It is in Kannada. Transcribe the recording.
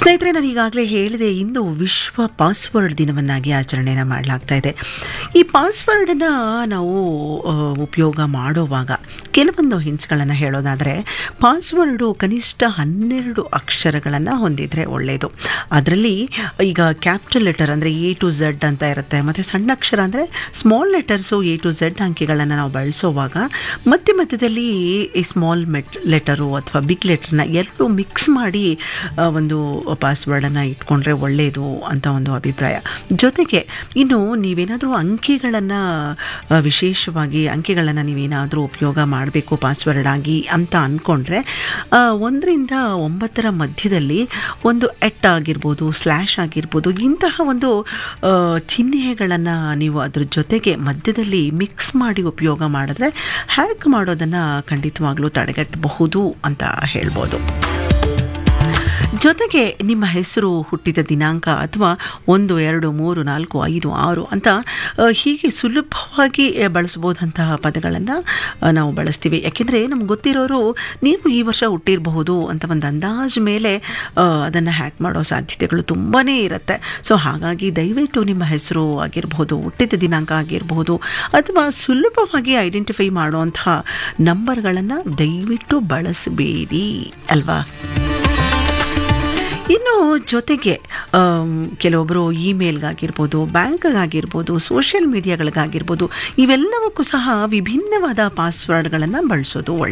ಸ್ನೇಹಿತರೆ ನಾನು ಈಗಾಗಲೇ ಹೇಳಿದೆ ಇಂದು ವಿಶ್ವ ಪಾಸ್ವರ್ಡ್ ದಿನವನ್ನಾಗಿ ಆಚರಣೆಯನ್ನು ಮಾಡಲಾಗ್ತಾ ಇದೆ ಈ ಪಾಸ್ವರ್ಡನ್ನು ನಾವು ಆ, ಉಪಯೋಗ ಮಾಡುವಾಗ ಕೆಲವೊಂದು ಹಿಂಟ್ಸ್ಗಳನ್ನು ಹೇಳೋದಾದರೆ ಪಾಸ್ವರ್ಡು ಕನಿಷ್ಠ ಹನ್ನೆರಡು ಅಕ್ಷರಗಳನ್ನು ಹೊಂದಿದರೆ ಒಳ್ಳೆಯದು ಅದರಲ್ಲಿ ಈಗ ಕ್ಯಾಪಿಟಲ್ ಲೆಟರ್ ಅಂದರೆ ಎ ಟು ಝೆಡ್ ಅಂತ ಇರುತ್ತೆ ಮತ್ತು ಸಣ್ಣ ಅಕ್ಷರ ಅಂದರೆ small letters A to Z ಅಂಕಿಗಳನ್ನು ನಾವು ಬಳಸುವಾಗ ಮಧ್ಯ ಮಧ್ಯದಲ್ಲಿ ಈ ಸ್ಮಾಲ್ ಮೆಟ್ ಲೆಟರು ಅಥವಾ ಬಿಗ್ ಲೆಟರ್ನ ಎರಡು ಮಿಕ್ಸ್ ಮಾಡಿ ಆ, ಒಂದು ಪಾಸ್ವರ್ಡನ್ನು ಇಟ್ಕೊಂಡ್ರೆ ಒಳ್ಳೆಯದು ಅಂತ ಒಂದು ಅಭಿಪ್ರಾಯ ಜೊತೆಗೆ ಇನ್ನು ನೀವೇನಾದರೂ ಅಂಕಿಗಳನ್ನು ವಿಶೇಷವಾಗಿ ಅಂಕಿಗಳನ್ನು ನೀವೇನಾದರೂ ಉಪಯೋಗ ಮಾಡಬೇಕು ಪಾಸ್ವರ್ಡ್ ಆಗಿ ಅಂತ ಅಂದ್ಕೊಂಡ್ರೆ ಒಂದರಿಂದ ಒಂಬತ್ತರ ಮಧ್ಯದಲ್ಲಿ ಒಂದು ಎಟ್ ಆಗಿರ್ಬೋದು ಸ್ಲ್ಯಾಶ್ ಆಗಿರ್ಬೋದು ಇಂತಹ ಒಂದು ಆ, ಚಿಹ್ನೆಗಳನ್ನು ನೀವು ಅದ್ರ ಜೊತೆಗೆ ಮಧ್ಯದಲ್ಲಿ ಮಿಕ್ಸ್ ಮಾಡಿ ಉಪಯೋಗ ಮಾಡಿದ್ರೆ ಹ್ಯಾಕ್ ಮಾಡೋದನ್ನು ಖಂಡಿತವಾಗ್ಲೂ ತಡೆಗಟ್ಟಬಹುದು ಅಂತ ಹೇಳ್ಬೋದು ಜೊತೆಗೆ ನಿಮ್ಮ ಹೆಸರು ಹುಟ್ಟಿದ ದಿನಾಂಕ ಅಥವಾ ಒಂದು ಎರಡು ಮೂರು ನಾಲ್ಕು ಐದು ಆರು ಅಂತ ಆ, ಹೀಗೆ ಸುಲಭವಾಗಿ ಆ, ಬಳಸ್ಬೋದಂತಹ ಪದಗಳನ್ನು ನಾವು ಬಳಸ್ತೀವಿ ಯಾಕೆಂದರೆ ನಮ್ಗೆ ಗೊತ್ತಿರೋರು ನೀವು ಈ ವರ್ಷ ಹುಟ್ಟಿರಬಹುದು ಅಂತ ಒಂದು ಅಂದಾಜು ಮೇಲೆ ಅದನ್ನು ಹ್ಯಾಕ್ ಮಾಡೋ ಸಾಧ್ಯತೆಗಳು ತುಂಬಾ ಇರುತ್ತೆ ಸೊ ಹಾಗಾಗಿ ದಯವಿಟ್ಟು ನಿಮ್ಮ ಹೆಸರು ಆಗಿರಬಹುದು ಹುಟ್ಟಿದ ದಿನಾಂಕ ಆಗಿರಬಹುದು ಅಥವಾ ಸುಲಭವಾಗಿ ಐಡೆಂಟಿಫೈ ಮಾಡುವಂತಹ ನಂಬರ್ಗಳನ್ನು ದಯವಿಟ್ಟು ಬಳಸಬೇಡಿ ಅಲ್ವಾ ಇನ್ನು ಜೊತೆಗೆ ಆಮ್, ಕೆಲವೊಬ್ಬರು ಇಮೇಲ್ಗಾಗಿರ್ಬೋದು ಬ್ಯಾಂಕ್ಗಾಗಿರ್ಬೋದು ಸೋಷಿಯಲ್ ಮೀಡಿಯಾಗಳಿಗಾಗಿರ್ಬೋದು ಇವೆಲ್ಲವಕ್ಕೂ ಸಹ ವಿಭಿನ್ನವಾದ ಪಾಸ್ವರ್ಡ್ಗಳನ್ನು ಬಳಸೋದು ಒಳ್ಳೆಯದು